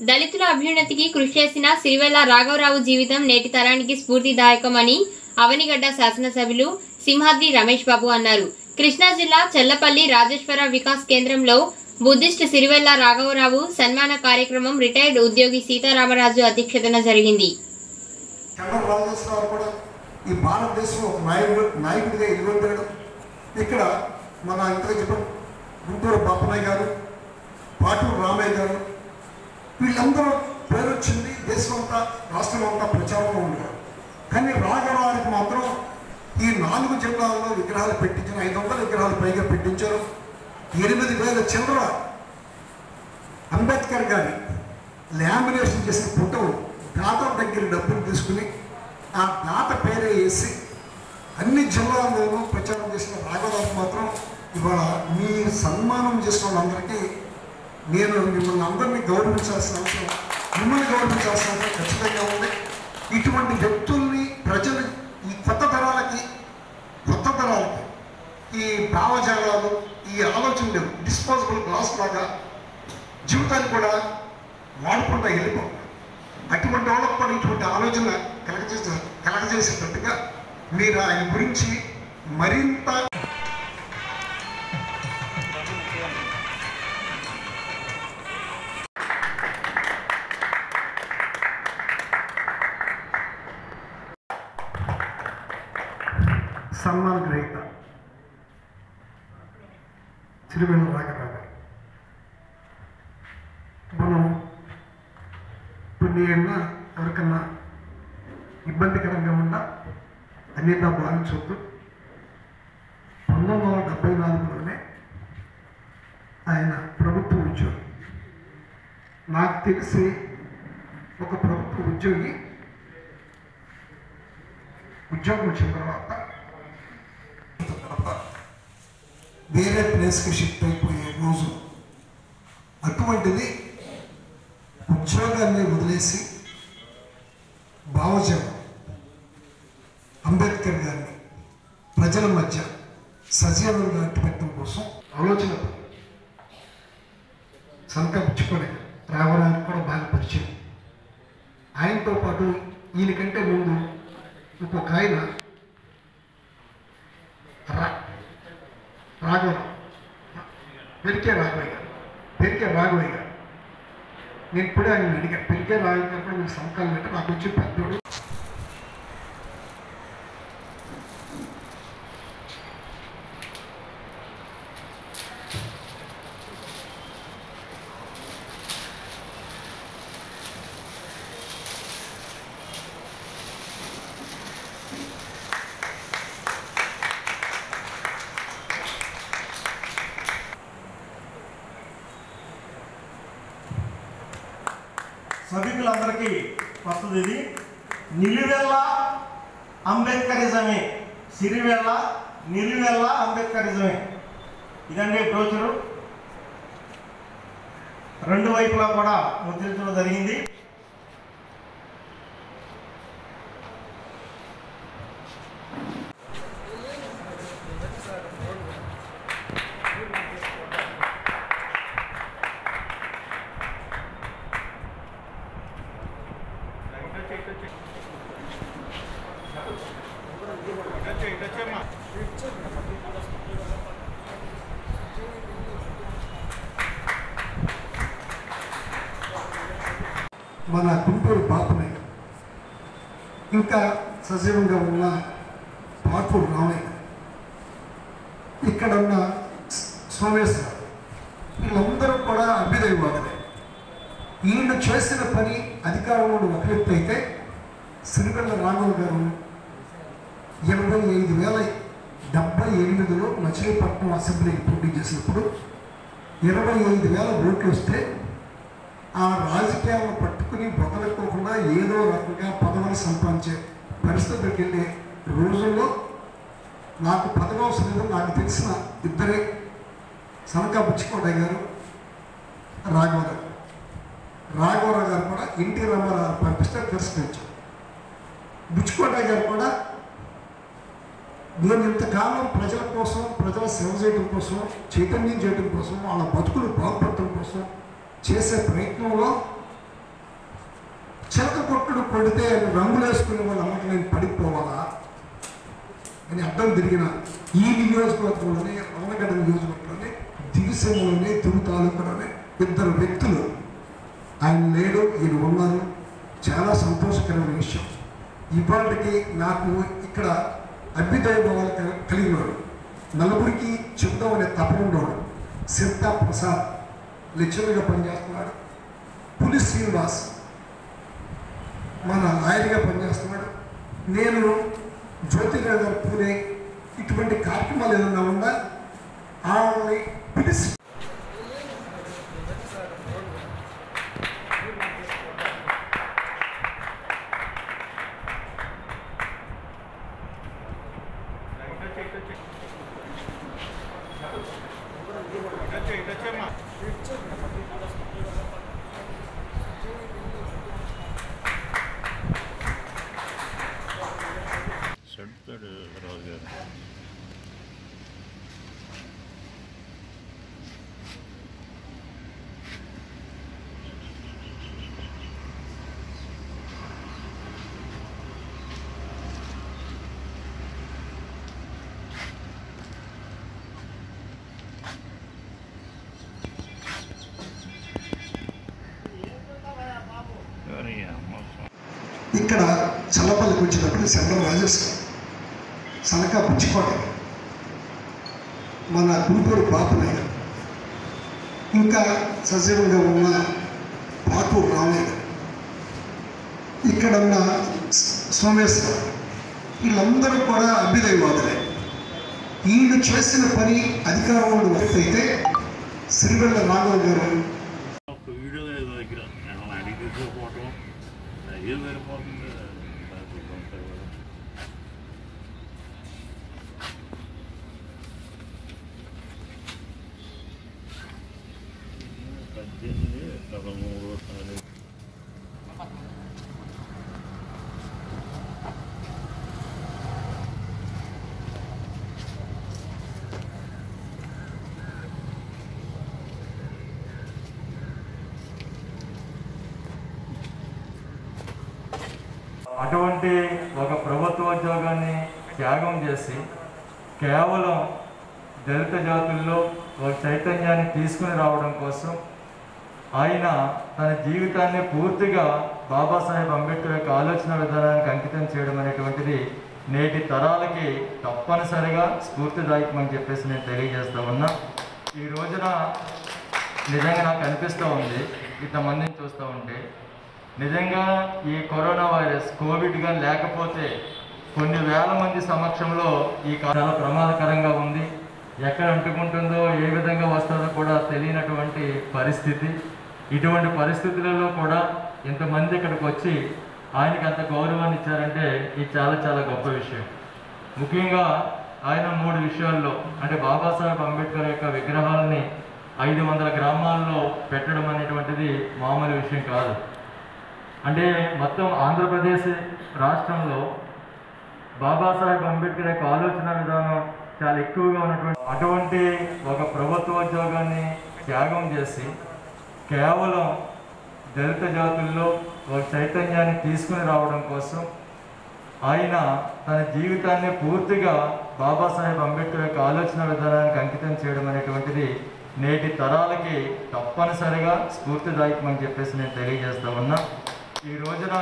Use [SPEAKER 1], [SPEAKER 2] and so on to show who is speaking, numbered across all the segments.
[SPEAKER 1] దళితుల అభ్యున్నతికి కృషి చేసిన సిరివెల్ల రాఘవరావు జీవితం నేటి తరానికి స్ఫూర్తిదాయకమని అవనిగడ్డ శాసనసభ్యులు సింహాద్రి రమేష్ బాబు అన్నారు కృష్ణా జిల్లా చెల్లపల్లి రాజేశ్వర వికాస్ కేంద్రంలో బుద్ధిస్ట్ సిరివెల్ల రాఘవరావు సన్మాన కార్యక్రమం రిటైర్డ్ ఉద్యోగి సీతారామరాజు అధ్యక్షతన జరిగింది
[SPEAKER 2] చంద్ర రాజేశ్వరరావు కూడా ఈ భారతదేశంలో ఒక నాయకుడు నాయకుడిగా ఎదుగుతాడు ఇక్కడ మన ఇంతగా చెప్పారు గుంటూరు బాపనయ్య గారు పాటూరు రామయ్య గారు వీళ్ళందరూ పేరు వచ్చింది దేశం అంతా రాష్ట్రం అంతా ప్రచారంలో ఉన్నారు కానీ రాఘవరావుకి మాత్రం ఈ నాలుగు జిల్లాల్లో విగ్రహాలు పెట్టించిన ఐదు వందల విగ్రహాలు పైగా పెట్టించారు ఎనిమిది వేల చిల్లర అంబేద్కర్ గారి లామినేషన్ చేసిన ఫోటోలు దాత దగ్గర డబ్బులు తీసుకుని ఆ దాత పేరే వేసి అన్ని జిల్లాల్లోనూ ప్రచారం చేసిన రాఘవరావు మాత్రం ఇవాళ మీ సన్మానం చేసిన వాళ్ళందరికీ నేను మిమ్మల్ని అందరినీ గౌరవించాల్సిన అవసరం మిమ్మల్ని గౌరవించాల్సిన అవసరం ఖచ్చితంగా ఉంది ఇటువంటి వ్యక్తుల్ని ప్రజలు ఈ కొత్త తరాలకి కొత్త తరాలకి ఈ భావజాలాలు ఈ ఆలోచనలు డిస్పోజబుల్ గ్లాస్ లాగా జీవితాన్ని కూడా వాడుకుంటా వెళ్ళిపో అటువంటి వాళ్ళకు కూడా ఇటువంటి ఆలోచన కలగజేసే కలగజేసేటట్టుగా మీరు ఆయన గురించి మరింత సన్మాన్ గ్రహీత సిరివెల్ల రాఘరావు గారు మనం కొన్ని ఏళ్ళ ఎవరికన్నా ఇబ్బందికరంగా ఉన్న అన్నిదా భావించవద్దు పంతొమ్మిది వందల డెబ్బై నాలుగులోనే ఆయన ప్రభుత్వ ఉద్యోగి నాకు తెలిసి ఒక ప్రభుత్వ ఉద్యోగి ఉద్యోగం వచ్చిన తర్వాత తర్వాత వేరే ప్లేస్కి షిఫ్ట్ అయిపోయే రోజు అటువంటిది ఉద్యోగాన్ని వదిలేసి భావజనం అంబేద్కర్ గారిని ప్రజల మధ్య సజీవంగా అట్టుపెట్టడం కోసం ఆలోచన సంకల్పించుకొని రావడానికి కూడా బాగా పరిచయం ఆయనతో పాటు ఈయనకంటే ముందు ఇంకొక ఆయన రా రాఘవ పెరికే రాఘవయ్య గారు పెరికే రాఘవయ్య గారు నేను ఇప్పుడే ఆయన అడిగా పెరికే రాఘవయ్య గారు కూడా మీకు సంకల్పం అంటే నాకు వచ్చి పెద్దోడు
[SPEAKER 3] సభికులందరికీ వస్తుంది ఇది నిలువెల్ల అంబేద్కరిజమే సిరివెల్ల నిలువెల్ల అంబేద్కరిజమే ఇదండి బ్రోచరు రెండు వైపులా కూడా ముద్రించడం జరిగింది
[SPEAKER 2] మన గుంటూరు బాపునయ్య ఇంకా సజీవంగా ఉన్న పాటూరు రామయ్య ఇక్కడ ఉన్న సోమేశ్వర వీళ్ళందరూ కూడా అభ్యుదయవాదులే ఈయన చేసిన పని అధికారంలో ఒక వ్యక్తి అయితే సిరివెల్ల రాఘవ్ గారు ఇరవై ఐదు వేల డెబ్బై ఎనిమిదిలో మచిలీపట్నం అసెంబ్లీకి పోటీ చేసినప్పుడు ఇరవై ఐదు వేల ఓట్లు వస్తే ఆ రాజకీయాలను పట్టుకుని బొదలకోకుండా ఏదో రకంగా పదవులు సంపాదించే పరిస్థితికి వెళ్ళే రోజుల్లో నాకు పదవి అవసరం లేదు నాకు తెలిసిన ఇద్దరే సనకా బుచ్చికోటయ్య గారు రాఘవరావు గారు రాఘవరావు గారు కూడా ఎన్టీ రామారావు పంపిస్తే తిరస్కరించారు బుచ్చికోటయ్య గారు కూడా నేను ఇంతకాలం ప్రజల కోసం ప్రజల సేవ చేయడం కోసం చైతన్యం చేయడం కోసం వాళ్ళ బతుకులు బాగుపడటం కోసం చేసే ప్రయత్నంలో చిలక కొట్టుడు కొడితే రంగులు వేసుకునే వాళ్ళ అమ్మకి నేను పడిపోవాలా అని అడ్డం తిరిగిన ఈ నియోజకవర్గంలోనే అవనగడ్డ నియోజకవర్గంలోనే దివిసంలోనే తిరు తాలూకాలోనే ఇద్దరు వ్యక్తులు ఆయన లేడు ఈయన ఉన్నారు చాలా సంతోషకరమైన విషయం ఇవాళకి నాకు ఇక్కడ అభ్యుదయ భావాలు కల- కలిగినాడు నలుగురికి చెప్దాం అనే తపన ఉన్నాడు సిద్ధా ప్రసాద్ లెక్చరర్గా పనిచేస్తున్నాడు పులి శ్రీనివాస్ మన లాయర్గా పనిచేస్తున్నాడు నేను జ్యోతినగర్ పూణే ఇటువంటి కార్యక్రమాలు ఏదైనా ఉందా వాళ్ళని పిలిచి
[SPEAKER 4] చెప్తాడు రాజు గారు ఎవరి అమ్మ
[SPEAKER 2] ఇక్కడ చల్లపల్లికి వచ్చినప్పుడు సెంట్రల్ రాజేశ్వరం సనకా పుచ్చికోట మన గుంటూరు బాపునయ్య ఇంకా సజీవంగా ఉన్న పాతూరు రామయ్య ఇక్కడ ఉన్న సోమేశ్వర వీళ్ళందరూ కూడా అభ్యుదయవాదులే వీళ్ళు చేసిన పని అధికారంలో అయితే సిరివెల్ల రాఘవ గారు
[SPEAKER 4] ఒక వీడియో లేదు దగ్గర నేను అడిగి తీసుకోకపోవటం అయ్యే సరిపోతుంది పద్దెనిమిది పదమూడు తారీఖు
[SPEAKER 5] అటువంటి ఒక ప్రభుత్వోద్యోగాన్ని త్యాగం చేసి కేవలం దళిత జాతుల్లో ఒక చైతన్యాన్ని తీసుకుని రావడం కోసం ఆయన తన జీవితాన్ని పూర్తిగా బాబాసాహెబ్ అంబేద్కర్ యొక్క ఆలోచన విధానానికి అంకితం చేయడం అనేటువంటిది నేటి తరాలకి తప్పనిసరిగా స్ఫూర్తిదాయకమని చెప్పేసి నేను తెలియజేస్తా ఉన్నా ఈ రోజున నిజంగా నాకు అనిపిస్తూ ఉంది ఇంతమందిని చూస్తూ ఉంటే నిజంగా ఈ కరోనా వైరస్ కోవిడ్గా లేకపోతే కొన్ని వేల మంది సమక్షంలో ఈ కా- చాలా ప్రమాదకరంగా ఉంది ఎక్కడ అంటుకుంటుందో ఏ విధంగా వస్తుందో కూడా తెలియనటువంటి పరిస్థితి ఇటువంటి పరిస్థితులలో కూడా ఇంతమంది ఇక్కడికి వచ్చి ఆయనకి అంత గౌరవాన్ని ఇచ్చారంటే ఇది చాలా చాలా గొప్ప విషయం ముఖ్యంగా ఆయన మూడు విషయాల్లో అంటే బాబాసాహెబ్ అంబేద్కర్ యొక్క విగ్రహాలని ఐదు వందల గ్రామాల్లో పెట్టడం అనేటువంటిది మామూలు విషయం కాదు అంటే మొత్తం ఆంధ్రప్రదేశ్ రాష్ట్రంలో బాబాసాహెబ్ అంబేద్కర్ యొక్క ఆలోచన విధానం చాలా ఎక్కువగా ఉన్నటువంటి అటువంటి ఒక ప్రభుత్వోద్యోగాన్ని త్యాగం చేసి కేవలం దళిత జాతుల్లో ఒక చైతన్యాన్ని తీసుకుని రావడం కోసం ఆయన తన జీవితాన్ని పూర్తిగా బాబాసాహెబ్ అంబేద్కర్ యొక్క ఆలోచన విధానానికి అంకితం చేయడం అనేటువంటిది నేటి తరాలకి తప్పనిసరిగా స్ఫూర్తిదాయకమని చెప్పేసి నేను తెలియజేస్తా ఉన్నా ఈ రోజున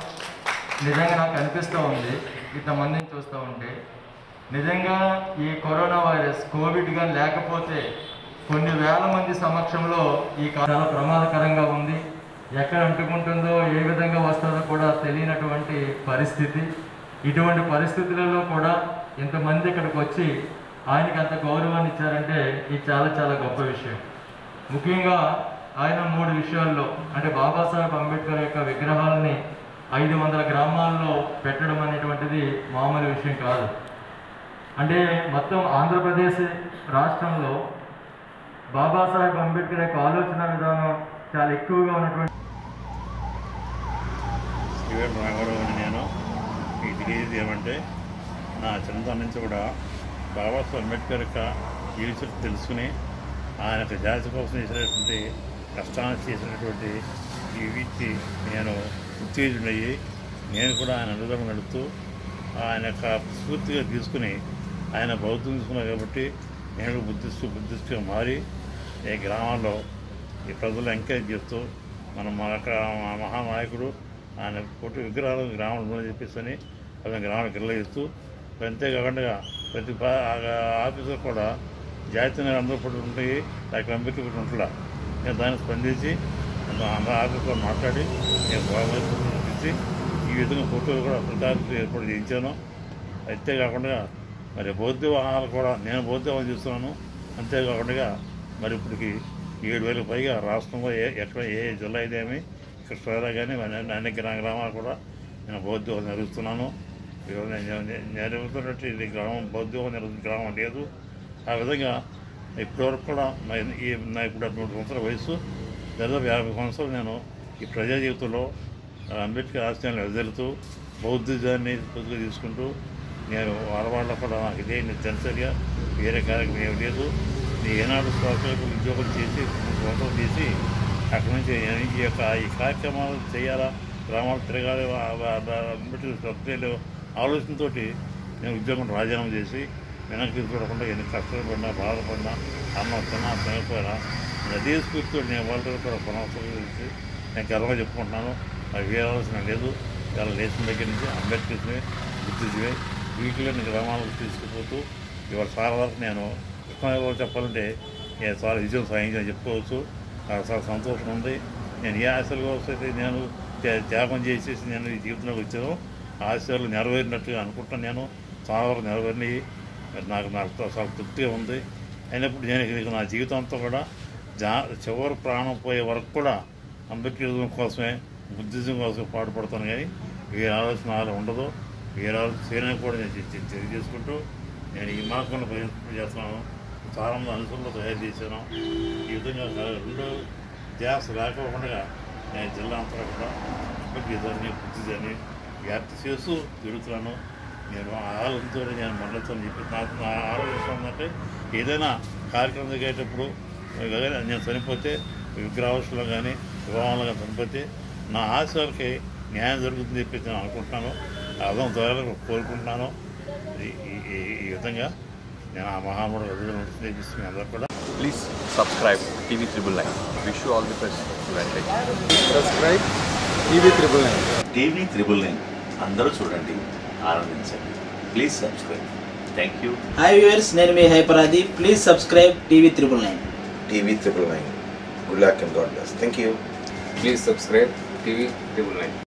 [SPEAKER 5] నిజంగా నాకు అనిపిస్తూ ఉంది ఇంతమందిని చూస్తూ ఉంటే నిజంగా ఈ కరోనా వైరస్ కోవిడ్గా లేకపోతే కొన్ని వేల మంది సమక్షంలో ఈ కా- చాలా ప్రమాదకరంగా ఉంది ఎక్కడ అంటుకుంటుందో ఏ విధంగా వస్తుందో కూడా తెలియనటువంటి పరిస్థితి ఇటువంటి పరిస్థితులలో కూడా ఇంతమంది ఇక్కడికి వచ్చి ఆయనకి అంత గౌరవాన్ని ఇచ్చారంటే ఇది చాలా చాలా గొప్ప విషయం ముఖ్యంగా ఆయన మూడు విషయాల్లో అంటే బాబాసాహెబ్ అంబేద్కర్ యొక్క విగ్రహాలని ఐదు వందల గ్రామాల్లో పెట్టడం అనేటువంటిది మామూలు విషయం కాదు అంటే మొత్తం ఆంధ్రప్రదేశ్ రాష్ట్రంలో బాబాసాహెబ్ అంబేద్కర్ యొక్క ఆలోచన విధానం చాలా ఎక్కువగా ఉన్నటువంటి
[SPEAKER 4] ఈవేళ రాఘవరావు అని నేను మీకు తెలియదు ఏమంటే నా చిన్నతనం నుంచి కూడా బాబాసాహెబ్ అంబేద్కర్ యొక్క జీవితం తెలుసుకుని ఆయన యొక్క జాతి కోసం చేసినటువంటి కష్టాన్ని చేసినటువంటి ఈ వ్యక్తి నేను ఉత్తేజుడయ్యి నేను కూడా ఆయన అనుదం నడుపుతూ ఆయన యొక్క స్ఫూర్తిగా తీసుకుని ఆయన బౌద్ధం తీసుకున్నాను కాబట్టి నేను బుద్ధిస్తూ బుద్ధిస్టుగా మారి ఈ గ్రామాల్లో ఈ ప్రజలు ఎంకరేజ్ చేస్తూ మన మన మా మహానాయకుడు ఆయన పుట్టి విగ్రహాలు గ్రామంలో ఉందని చెప్పేసి అని అతని గ్రామానికి నిర్వహిస్తూ అంతేకాకుండా ప్రతి పా- ఆ- ఆఫీసర్ కూడా జాతీయ అందరూ పడి ఉంటాయి నాకు అంబేద్కర్ కూడా ఉంటుందా నేను దాన్ని స్పందించి అందరూ అందరూ ఆఫీసులో మాట్లాడి నేను బాగా ఇచ్చి ఈ విధంగా ఫోటోలు కూడా ప్రతి ఆఫీసు ఏర్పాటు చేయించాను అంతేకాకుండా మరి బౌద్ధ వాహనాలు కూడా నేను బౌద్ధ వాహనం చేస్తున్నాను అంతేకాకుండా మరి ఇప్పటికి ఏడు వేలకు పైగా రాష్ట్రంలో ఏ ఎక్కడ ఏ జిల్లా అయితేమి ఇక్కడ సోదా కానీ అన్ని అన్ని గ్రా- గ్రామాలు కూడా నేను బౌద్ధ వాహనం నిర్వహిస్తున్నాను ఈరోజు నేను నేను నిర్వహిస్తున్నట్టు ఇది గ్రామం బౌద్ధ వాహనం నిర్వహించిన గ్రామం లేదు ఆ విధంగా ఇప్పటివరకు కూడా నా ఈ నా ఇప్పుడు మూడు సంవత్సరాల వయసు దాదాపు యాభై సంవత్సరాలు నేను ఈ ప్రజా జీవితంలో ఆ, అంబేద్కర్ ఆశయాలను ఎదురుతూ బౌద్ధిజాన్ని పొద్దుగా తీసుకుంటూ నేను వాడవాళ్ళ కూడా నాకు ఇదే దినచర్య వేరే కార్యక్రమం ఏమి లేదు నేను ఏనాడు స్వాతంత్ర ఉద్యోగం చేసి మూడు సంవత్సరాలు చేసి అక్కడి నుంచి నేను ఈ యొక్క ఈ కార్యక్రమాలు చేయాలా గ్రామాలు తిరగాలి ఆ- ఆ- ఆ- అంబేద్కర్ సత్యాలు ఆలోచనతో నేను ఉద్యోగం రాజీనామా చేసి వెనక్కి తీసుకోకుండా ఎన్ని కష్టాలు పడినా బాధపడినా అన్నం తిన్నా తినకపోయినా అదే స్ఫూర్తితో నేను వాళ్ళతో కూడా కొనవసరం చేసి నేను గర్వంగా చెప్పుకుంటున్నాను అది వేయాల్సిన లేదు ఇలా లేచిన దగ్గర నుంచి అంబేద్కర్ని బుద్ధిజీవి వీటిలోని గ్రామాలకు తీసుకుపోతూ ఇవాళ చాలా వరకు నేను కృష్ణాలో చెప్పాలంటే నేను చాలా విజయం సాధించాలని చెప్పుకోవచ్చు నాకు చాలా సంతోషం ఉంది నేను ఏ ఆశలు వస్తే నేను త్యా- త్యాగం చేసేసి నేను ఈ జీవితంలోకి వచ్చాను ఆ ఆశయాలు నెరవేరినట్టుగా అనుకుంటాను నేను చాలా వరకు నెరవేరినాయి మరి నాకు నాకు చాలా తృప్తిగా ఉంది అయినప్పుడు నేను ఇక నా జీవితం అంతా కూడా జా చివరి ప్రాణం పోయే వరకు కూడా అంబేద్కరిజం కోసమే బుద్ధిజం కోసం పాటుపడతాను కానీ వేరే ఆలోచన అలా ఉండదు వేరే ఆలోచన చేయడానికి కూడా నేను తె- తె- తెలియజేసుకుంటూ నేను ఈ మార్గంలో ప్రయత్నం చేస్తున్నాను చాలామంది అనుసరణలు తయారు చేశాను ఈ విధంగా రెండో ధ్యాస లేకపోకుండా నేను జిల్లా అంతా కూడా అంబేద్కరిజాన్ని బుద్ధిజాన్ని వ్యాప్తి చేస్తూ తిరుగుతున్నాను నేను ఆ ఆలోచనతో నేను మండలితో చెప్పి నాకు నా ఆలోచన ఏంటంటే ఏదైనా కార్యక్రమం జరిగేటప్పుడు ఏదైనా నేను చనిపోతే విగ్రహావసరంలో కానీ వివాహంలో కానీ చనిపోతే నా ఆశలకి న్యాయం జరుగుతుంది చెప్పి నేను అనుకుంటున్నాను అర్థం ద్వారా కోరుకుంటున్నాను ఈ- ఈ- ఈ- ఈ విధంగా నేను ఆ మహాముడు ఎదురు మీ అందరూ కూడా
[SPEAKER 6] Please subscribe TV Triple Nine. Wish you all the best. Advantage.
[SPEAKER 7] Subscribe TV triple nine
[SPEAKER 8] TV triple nine అందరూ చూడండి ఆనందించండి please subscribe thank you
[SPEAKER 9] hi viewers నేను మీ హైపరాది please subscribe TV triple nine
[SPEAKER 7] TV triple nine good luck and God bless thank you
[SPEAKER 10] please subscribe TV triple nine